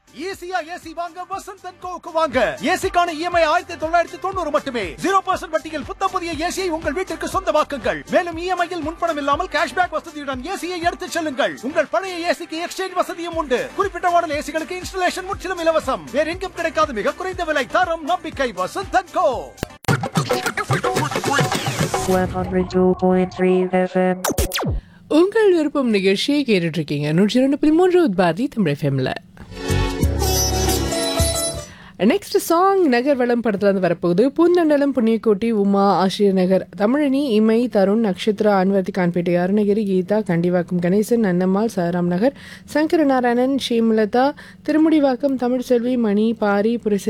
ஈஸியா ஏசி வாங்க வசந்த் அண்ட் கோவுக்கு வாங்க ஏசிக்கான இஎம்ஐ ஆயிரத்தி தொள்ளாயிரத்தி தொண்ணூறு மட்டுமே ஜீரோ பர்சன்ட் வட்டியில் புத்த புதிய ஏசியை உங்கள் வீட்டிற்கு சொந்தமாக்குங்கள் மேலும் இஎம்ஐயில் முன்பணம் இல்லாமல் கேஷ்பேக் வசதியுடன் ஏசியை எடுத்துச் செல்லுங்கள் உங்கள் பழைய ஏசிக்கு எக்ஸ்சேஞ்ச் வசதியும் உண்டு குறிப்பிட்ட மாடல் ஏசிகளுக்கு இன்ஸ்டலேஷன் முற்றிலும் இலவசம் வேற எங்கும் கிடைக்காத மிக குறைந்த விலை தரம் நம்பிக்கை வசந்த் அண்ட் கோ 102.3 FM. உங்கள் விருப்பம் நிகழ்ச்சியை கேட்டுட்டு இருக்கீங்க நூற்றி ரெண்டு புள்ளி மூன்று உத்பாதி தமிழ் எஃப்எம்ல நெக்ஸ்ட் சாங் நகர் வளம் படத்துல இருந்து வரப்போகுது பூந்தண்டலம் புண்ணியக்கோட்டி உமா ஆசிரியர் நகர் தமிழினி இமை தருண் நக்ஷத்ரா அன்வர்த்தி கான்பேட்டை அருணகிரி கீதா கண்டிவாக்கம் கணேசன் அன்னம்மாள் சாராம் நகர் சங்கர நாராயணன் ஷீமலதா திருமுடிவாக்கம் தமிழ்செல்வி மணி பாரி புரிச